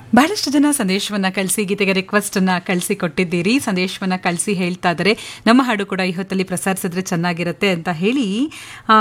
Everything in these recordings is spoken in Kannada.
ಬಹಳಷ್ಟು ಜನ ಸಂದೇಶವನ್ನ ಕಳಿಸಿ ಗೀತೆಗೆ ರಿಕ್ವೆಸ್ಟ್ ಅನ್ನ ಕಳಿಸಿ ಕೊಟ್ಟಿದ್ದೀರಿ ಸಂದೇಶವನ್ನ ಕಳಿಸಿ ಹೇಳ್ತಾ ಇದ್ದಾರೆ ನಮ್ಮ ಹಾಡು ಕೂಡ ಈ ಹೊತ್ತಲ್ಲಿ ಪ್ರಸಾರಿಸಿದ್ರೆ ಚೆನ್ನಾಗಿರುತ್ತೆ ಅಂತ ಹೇಳಿ ಆ,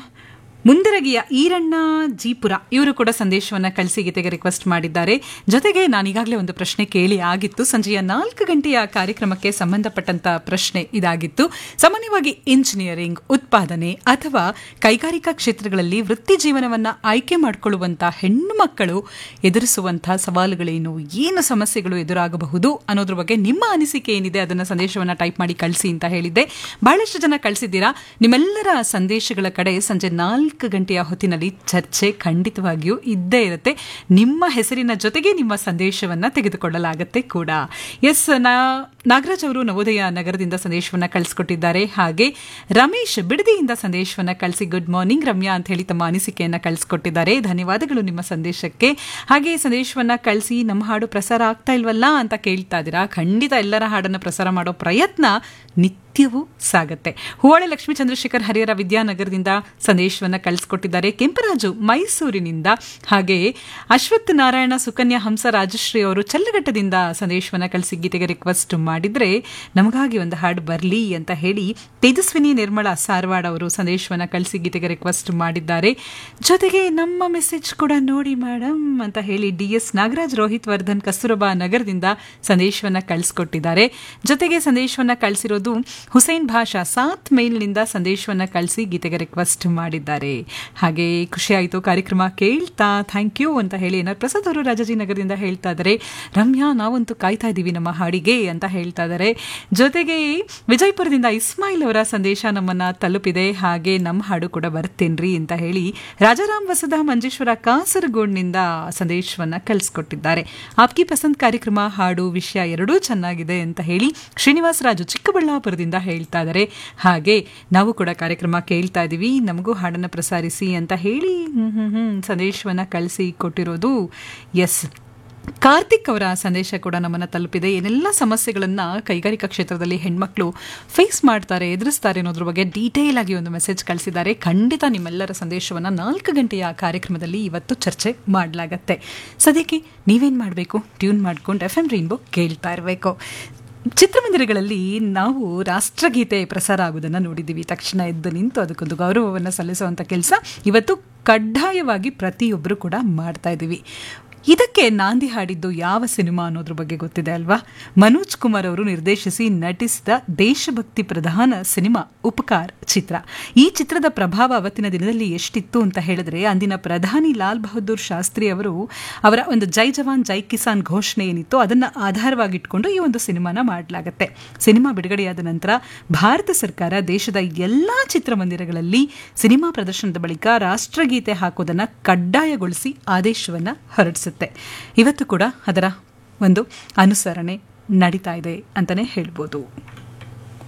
ಮುಂದರಗಿಯ ಈರಣ್ಣ ಜೀಪುರ ಇವರು ಕೂಡ ಸಂದೇಶವನ್ನ ಕಳಿಸಿ ಗೀತೆಗೆ ರಿಕ್ವೆಸ್ಟ್ ಮಾಡಿದ್ದಾರೆ ಜೊತೆಗೆ ನಾನು ಈಗಾಗಲೇ ಒಂದು ಪ್ರಶ್ನೆ ಕೇಳಿ ಆಗಿತ್ತು ಸಂಜೆಯ ನಾಲ್ಕು ಗಂಟೆಯ ಕಾರ್ಯಕ್ರಮಕ್ಕೆ ಸಂಬಂಧಪಟ್ಟಂತ ಪ್ರಶ್ನೆ ಇದಾಗಿತ್ತು ಸಾಮಾನ್ಯವಾಗಿ ಇಂಜಿನಿಯರಿಂಗ್ ಉತ್ಪಾದನೆ ಅಥವಾ ಕೈಗಾರಿಕಾ ಕ್ಷೇತ್ರಗಳಲ್ಲಿ ವೃತ್ತಿ ಜೀವನವನ್ನ ಆಯ್ಕೆ ಮಾಡಿಕೊಳ್ಳುವಂತಹ ಹೆಣ್ಣು ಮಕ್ಕಳು ಎದುರಿಸುವಂತಹ ಸವಾಲುಗಳೇನು ಏನು ಸಮಸ್ಯೆಗಳು ಎದುರಾಗಬಹುದು ಅನ್ನೋದ್ರ ಬಗ್ಗೆ ನಿಮ್ಮ ಅನಿಸಿಕೆ ಏನಿದೆ ಅದನ್ನ ಸಂದೇಶವನ್ನ ಟೈಪ್ ಮಾಡಿ ಕಳಿಸಿ ಅಂತ ಹೇಳಿದ್ದೆ ಬಹಳಷ್ಟು ಜನ ಕಳಿಸಿದ್ದೀರಾ ನಿಮ್ಮೆಲ್ಲರ ಸಂದೇಶಗಳ ಕಡೆ ಸಂಜೆ ನಾಲ್ಕು ಗಂಟೆಯ ಹೊತ್ತಿನಲ್ಲಿ ಚರ್ಚೆ ಖಂಡಿತವಾಗಿಯೂ ಇದ್ದೇ ಇರುತ್ತೆ ನಿಮ್ಮ ಹೆಸರಿನ ಜೊತೆಗೆ ನಿಮ್ಮ ಸಂದೇಶವನ್ನ ತೆಗೆದುಕೊಳ್ಳಲಾಗತ್ತೆ ಕೂಡ ಎಸ್ ನಾ ನಾಗರಾಜ್ ಅವರು ನವೋದಯ ನಗರದಿಂದ ಸಂದೇಶವನ್ನ ಕಳಿಸ್ಕೊಟ್ಟಿದ್ದಾರೆ ಹಾಗೆ ರಮೇಶ್ ಬಿಡದಿಯಿಂದ ಸಂದೇಶವನ್ನ ಕಳಿಸಿ ಗುಡ್ ಮಾರ್ನಿಂಗ್ ರಮ್ಯಾ ಅಂತ ಹೇಳಿ ತಮ್ಮ ಅನಿಸಿಕೆಯನ್ನ ಕಳಿಸ್ಕೊಟ್ಟಿದ್ದಾರೆ ಧನ್ಯವಾದಗಳು ನಿಮ್ಮ ಸಂದೇಶಕ್ಕೆ ಹಾಗೆ ಸಂದೇಶವನ್ನ ಕಳಿಸಿ ನಮ್ಮ ಹಾಡು ಪ್ರಸಾರ ಆಗ್ತಾ ಇಲ್ವಲ್ಲ ಅಂತ ಕೇಳ್ತಾ ಇದ್ದೀರಾ ಖಂಡಿತ ಎಲ್ಲರ ಹಾಡನ್ನು ಪ್ರಸಾರ ಮಾಡೋ ಪ್ರಯತ್ನ ನಿತ್ಯವೂ ಸಾಗತ್ತೆ ಹೂವಳೆ ಲಕ್ಷ್ಮೀ ಚಂದ್ರಶೇಖರ್ ಹರಿಹರ ವಿದ್ಯಾನಗರದಿಂದ ಸಂದೇಶವನ್ನ ಕಳಿಸ್ಕೊಟ್ಟಿದ್ದಾರೆ ಕೆಂಪರಾಜು ಮೈಸೂರಿನಿಂದ ಹಾಗೆ ಅಶ್ವಥ್ ನಾರಾಯಣ ಸುಕನ್ಯಾ ಹಂಸ ರಾಜಶ್ರೀ ಅವರು ಚಲ್ಲಘಟ್ಟದಿಂದ ಸಂದೇಶವನ್ನ ಕಳಿಸಿ ಗೀತೆಗೆ ರಿಕ್ವೆಸ್ಟ್ ಮಾಡಿದ್ರೆ ನಮಗಾಗಿ ಒಂದು ಹಾಡು ಬರಲಿ ಅಂತ ಹೇಳಿ ತೇಜಸ್ವಿನಿ ನಿರ್ಮಲಾ ಸಾರವಾಡ ಅವರು ಸಂದೇಶವನ್ನ ಕಳಿಸಿ ಗೀತೆಗೆ ರಿಕ್ವೆಸ್ಟ್ ಮಾಡಿದ್ದಾರೆ ಜೊತೆಗೆ ನಮ್ಮ ಮೆಸೇಜ್ ಕೂಡ ನೋಡಿ ಮೇಡಮ್ ಅಂತ ಹೇಳಿ ಡಿ ಎಸ್ ನಾಗರಾಜ್ ರೋಹಿತ್ ವರ್ಧನ್ ಕಸ್ತೂರಬಾ ನಗರದಿಂದ ಸಂದೇಶವನ್ನ ಕಳಿಸ್ಕೊಟ್ಟಿದ್ದಾರೆ ಜೊತೆಗೆ ಸಂದೇಶವನ್ನ ಕಳಿಸಿರೋದು ಹುಸೇನ್ ಭಾಷಾ ಸಾತ್ ಮೇಲ್ನಿಂದ ಸಂದೇಶವನ್ನ ಕಳಿಸಿ ಗೀತೆಗೆ ರಿಕ್ವೆಸ್ಟ್ ಮಾಡಿದ್ದಾರೆ ಹಾಗೆ ಖುಷಿ ಆಯಿತು ಕಾರ್ಯಕ್ರಮ ಕೇಳ್ತಾ ಥ್ಯಾಂಕ್ ಯು ಅಂತ ಹೇಳಿ ಏನಾರ್ ಪ್ರಸಾದ್ ಅವರು ರಾಜಾಜಿನಗರದಿಂದ ಹೇಳ್ತಾ ಇದ್ದಾರೆ ರಮ್ಯಾ ನಾವಂತೂ ಕಾಯ್ತಾ ಇದ್ದೀವಿ ನಮ್ಮ ಹಾಡಿಗೆ ಅಂತ ಹೇಳ್ತಾ ಇದ್ದಾರೆ ಜೊತೆಗೆ ವಿಜಯಪುರದಿಂದ ಇಸ್ಮಾಯಿಲ್ ಅವರ ಸಂದೇಶ ನಮ್ಮನ್ನ ತಲುಪಿದೆ ಹಾಗೆ ನಮ್ಮ ಹಾಡು ಕೂಡ ಬರ್ತೇನ್ರಿ ಅಂತ ಹೇಳಿ ರಾಜಾರಾಮ್ ವಸದ ಮಂಜೇಶ್ವರ ಕಾಸರಗೋಡ್ನಿಂದ ಸಂದೇಶವನ್ನ ಕಳಿಸ್ಕೊಟ್ಟಿದ್ದಾರೆ ಆಪ್ಕಿ ಪಸಂದ್ ಕಾರ್ಯಕ್ರಮ ಹಾಡು ವಿಷಯ ಎರಡೂ ಚೆನ್ನಾಗಿದೆ ಅಂತ ಹೇಳಿ ಶ್ರೀನಿವಾಸ ರಾಜು ಚಿಕ್ಕಬಳ್ಳಾಪುರದಿಂದ ಹೇಳ್ತಾ ಇದ್ದಾರೆ ಹಾಗೆ ನಾವು ಕೂಡ ಕಾರ್ಯಕ್ರಮ ಕೇಳ್ತಾ ಇದ್ದೀವಿ ನಮಗೂ ಹಾಡನ್ನು ಪ್ರಸಾರಿಸಿ ಅಂತ ಹೇಳಿ ಹ್ಮ್ ಹ್ಮ್ ಹ್ಮ್ ಸಂದೇಶವನ್ನ ಕಳಿಸಿ ಕೊಟ್ಟಿರೋದು ಎಸ್ ಕಾರ್ತಿಕ್ ಅವರ ಸಂದೇಶ ಕೂಡ ನಮ್ಮನ್ನ ತಲುಪಿದೆ ಏನೆಲ್ಲ ಸಮಸ್ಯೆಗಳನ್ನ ಕೈಗಾರಿಕಾ ಕ್ಷೇತ್ರದಲ್ಲಿ ಹೆಣ್ಮಕ್ಳು ಫೇಸ್ ಮಾಡ್ತಾರೆ ಎದುರಿಸ್ತಾರೆ ಅನ್ನೋದ್ರ ಬಗ್ಗೆ ಡೀಟೇಲ್ ಆಗಿ ಒಂದು ಮೆಸೇಜ್ ಕಳಿಸಿದ್ದಾರೆ ಖಂಡಿತ ನಿಮ್ಮೆಲ್ಲರ ಸಂದೇಶವನ್ನ ನಾಲ್ಕು ಗಂಟೆಯ ಕಾರ್ಯಕ್ರಮದಲ್ಲಿ ಇವತ್ತು ಚರ್ಚೆ ಮಾಡಲಾಗತ್ತೆ ಸದ್ಯಕ್ಕೆ ನೀವೇನ್ ಮಾಡಬೇಕು ಟ್ಯೂನ್ ಮಾಡ್ಕೊಂಡು ಎಫ್ ಎಂ ರೈನ್ಬೋ ಕೇಳ್ತಾ ಇರಬೇಕು ಚಿತ್ರಮಂದಿರಗಳಲ್ಲಿ ನಾವು ರಾಷ್ಟ್ರಗೀತೆ ಪ್ರಸಾರ ಆಗುವುದನ್ನು ನೋಡಿದ್ದೀವಿ ತಕ್ಷಣ ಎದ್ದು ನಿಂತು ಅದಕ್ಕೊಂದು ಗೌರವವನ್ನು ಸಲ್ಲಿಸುವಂಥ ಕೆಲಸ ಇವತ್ತು ಕಡ್ಡಾಯವಾಗಿ ಪ್ರತಿಯೊಬ್ಬರು ಕೂಡ ಮಾಡ್ತಾ ಇದ್ದೀವಿ ಇದಕ್ಕೆ ನಾಂದಿ ಹಾಡಿದ್ದು ಯಾವ ಸಿನಿಮಾ ಅನ್ನೋದ್ರ ಬಗ್ಗೆ ಗೊತ್ತಿದೆ ಅಲ್ವಾ ಮನೋಜ್ ಕುಮಾರ್ ಅವರು ನಿರ್ದೇಶಿಸಿ ನಟಿಸಿದ ದೇಶಭಕ್ತಿ ಪ್ರಧಾನ ಸಿನಿಮಾ ಉಪಕಾರ್ ಚಿತ್ರ ಈ ಚಿತ್ರದ ಪ್ರಭಾವ ಅವತ್ತಿನ ದಿನದಲ್ಲಿ ಎಷ್ಟಿತ್ತು ಅಂತ ಹೇಳಿದ್ರೆ ಅಂದಿನ ಪ್ರಧಾನಿ ಲಾಲ್ ಬಹದ್ದೂರ್ ಶಾಸ್ತ್ರಿ ಅವರು ಅವರ ಒಂದು ಜೈ ಜವಾನ್ ಜೈ ಕಿಸಾನ್ ಘೋಷಣೆ ಏನಿತ್ತು ಅದನ್ನ ಆಧಾರವಾಗಿಟ್ಕೊಂಡು ಈ ಒಂದು ಸಿನಿಮಾನ ಮಾಡಲಾಗತ್ತೆ ಸಿನಿಮಾ ಬಿಡುಗಡೆಯಾದ ನಂತರ ಭಾರತ ಸರ್ಕಾರ ದೇಶದ ಎಲ್ಲಾ ಚಿತ್ರಮಂದಿರಗಳಲ್ಲಿ ಸಿನಿಮಾ ಪ್ರದರ್ಶನದ ಬಳಿಕ ರಾಷ್ಟ್ರಗೀತೆ ಹಾಕೋದನ್ನ ಕಡ್ಡಾಯಗೊಳಿಸಿ ಆದೇಶವನ್ನ ಹೊರಡಿಸುತ್ತೆ ಇವತ್ತು ಕೂಡ ಅದರ ಒಂದು ಅನುಸರಣೆ ನಡೀತಾ ಇದೆ ಅಂತಾನೆ ಹೇಳ್ಬೋದು